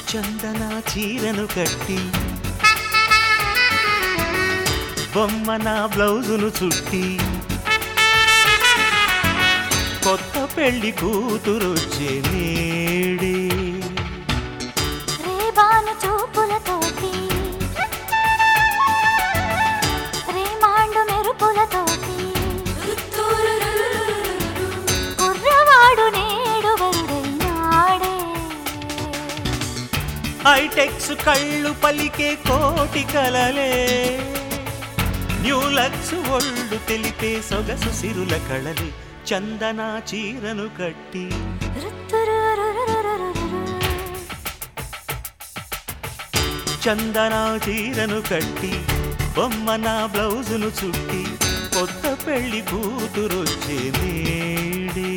చందన చీరను కట్టి బొమ్మ నా బ్లౌజును చుట్టి కొత్త పెళ్లి కూతురొచ్చే నేడే రేబాను చూపులతోటి రేమాండు మెరుపులతోటి కుర్రవాడు నేడు వరుడైనాడే హైటెక్స్ కళ్ళు పలికే కోటి కలలే న్యూలక్స్ ఒళ్ళు తెలిపే సొగసు సిరుల కళలే చందన చీరను కట్టి రుత్తురురురురురురురు. చందన చీరను కట్టి బొమ్మ నా బ్లౌజును చుట్టి కొత్త పెళ్లి కూతురొచ్చే నేడే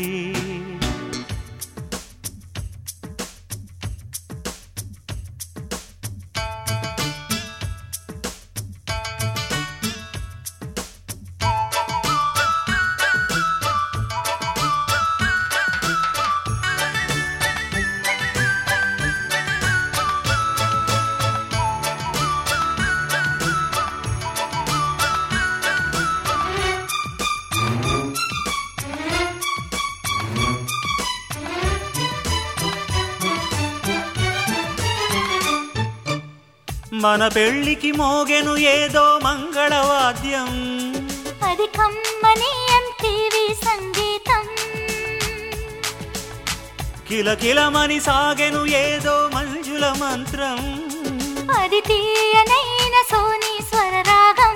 మన పెళ్లికి మోగెను ఏదో మంగళవాద్యం అది కమ్మని ఎంటీవీ సంగీతం కిలకిలమని సాగెను ఏదో మంజుల మంత్రం అది తీయనైన సోనీ స్వరరాగం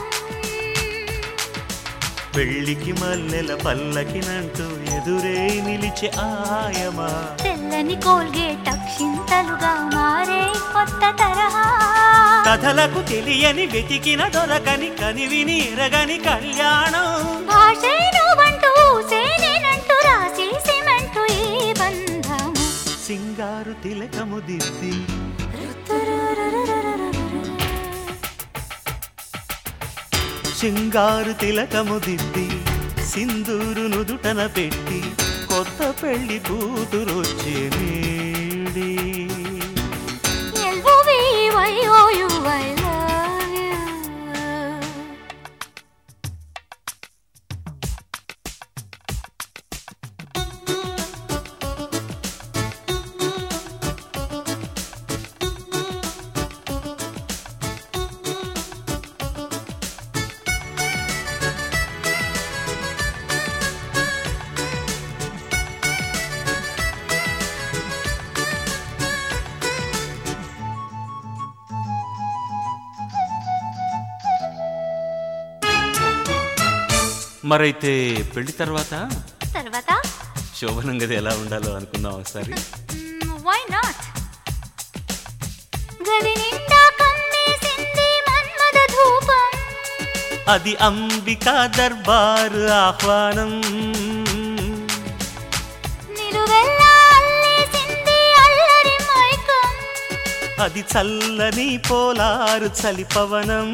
పెళ్లికి మల్లెల పల్లకినంటూ ఎదురే నిలిచే ఆయమా తెల్లని కోల్గేట్ అక్షింతలుగా మారే కొత్త తరహా కథలకు తెలియని వెతికిన దొరకని కనివిని ఎరగని కళ్యాణం భాషేను వంటూ సేనేనంటూ రాసి సిమెంటు ఈ బంధము సింగారు తిలకము దిద్ది సింగారు తిలకము దిద్ది సింధూరు నుదుటన పెట్టి కొత్త పెళ్లి కూతురొచ్చే నేడే L-O-V-Y-O-U, I love you. మరైతే పెళ్లి తర్వాత తర్వాత శోభనం గది ఎలా ఉండాలో అనుకుందాం ఒకసారి వై నాట్ గది నిండా కమ్మేసింది మన్మద ధూపం అది అంబికా దర్బారు ఆహ్వానం నిలువెల్లా అల్లేసింది అల్లరి మైకం అది చల్లని పోలారు చలిపవనం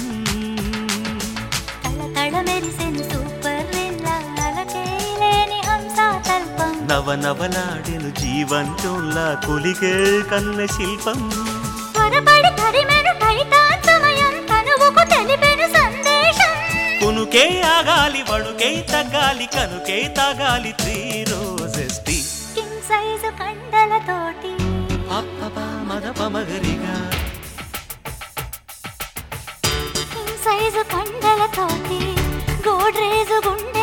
తళతళ మెరిసెను సూపర్ విల్లా అలకేలేని హంసా తల్పం నవనవలాడెను జీవంతోల్లా కొలిగే కన్న శిల్పం త్వరపడి తరిమెను టైటాన్ సమయం తనువుకు తెలిపెను సందేశం కునుకే ఆగాలి వడుకే తగ్గాలి కనుకే తాగాలి three roses tea king size కండలతోటి అప్పపా మదప మగరిగా కింగ్ సైజు కండలతోటి గోడ్రేజు గుండె